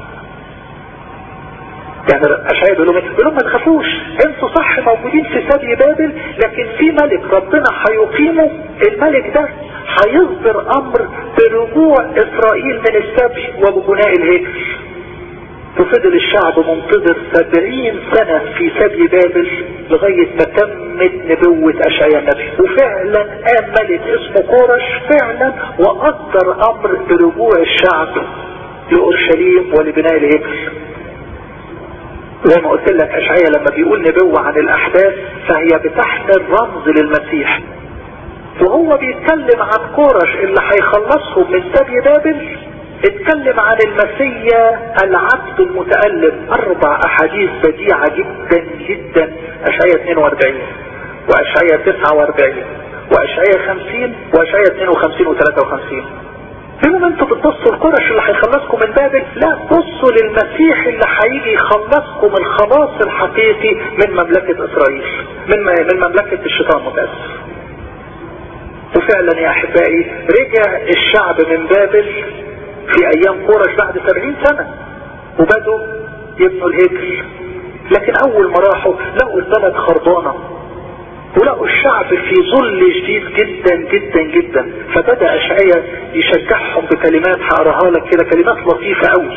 يعني اشعياء بيقول لهم بيقول لهم ما تخافوش انتوا صح موجودين في سبي بابل لكن في ملك ربنا هيقيمه الملك ده هيصدر امر برجوع اسرائيل من السبي وببناء الهيكل وفضل الشعب منتظر سبعين سنة في سبي بابل لغاية ما تمت نبوة أشعياء النبي وفعلا قام ملك اسمه كورش فعلا وأصدر أمر برجوع الشعب لأورشليم ولبناء الهيكل زي ما قلت لك أشعياء لما بيقول نبوة عن الأحداث فهي بتحمل رمز للمسيح وهو بيتكلم عن كورش اللي هيخلصهم من سبي بابل اتكلم عن المسيا العبد المتألم اربع احاديث بديعة جدا جدا اشعية 42 واشعية 49 واشعية 50 واشعية 52 و 53 بينما انتوا بتبصوا القرش اللي هيخلصكم من بابل لا بصوا للمسيح اللي هيجي يخلصكم الخلاص الحقيقي من مملكة اسرائيل من من مملكة الشيطان متأسف وفعلا يا احبائي رجع الشعب من بابل في ايام قرش بعد سبعين سنة وبدوا يبنوا الهيكل لكن اول ما راحوا لقوا البلد خربانة ولقوا الشعب في ظل شديد جدا جدا جدا فبدأ اشعياء يشجعهم بكلمات هقراها لك كده كلمات لطيفة قوي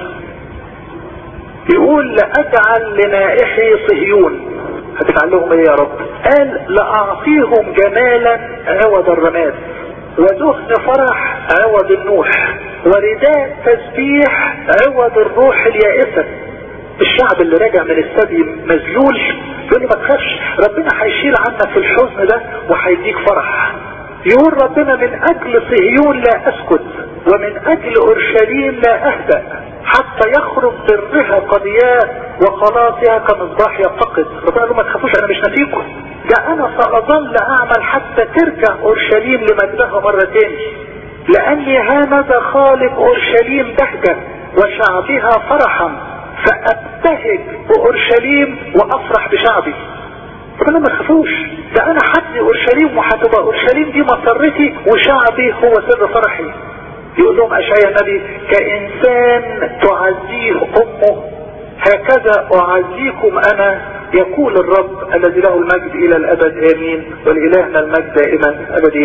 يقول لأجعل لنائحي صهيون هتجعل لهم ايه يا رب قال لأعطيهم جمالا عوض الرماد ودهن فرح عوض النوح ورداء تسبيح عوض الروح اليائسة الشعب اللي راجع من السبي مذلول يقول له ما تخافش ربنا هيشيل عنك الحزن ده وهيديك فرح يقول ربنا من اجل صهيون لا اسكت ومن اجل اورشليم لا اهدأ حتى يخرج برها قضياء وخلاصها كمصباح يفتقد ربنا قال له ما تخافوش انا مش نسيكم ده انا ساظل اعمل حتى ترجع اورشليم لمجدها مرة تاني لاني هانذا خالق اورشليم بهجة وشعبها فرحا فابتهج باورشليم وافرح بشعبي ربنا ما تخافوش ده انا حبني اورشليم وهتبقى اورشليم دي مسرتي وشعبي هو سر فرحي يقول لهم اشعياء النبي كانسان تعزيه امه هكذا اعزيكم انا يقول الرب الذي له المجد الى الابد امين ولالهنا المجد دائما ابديا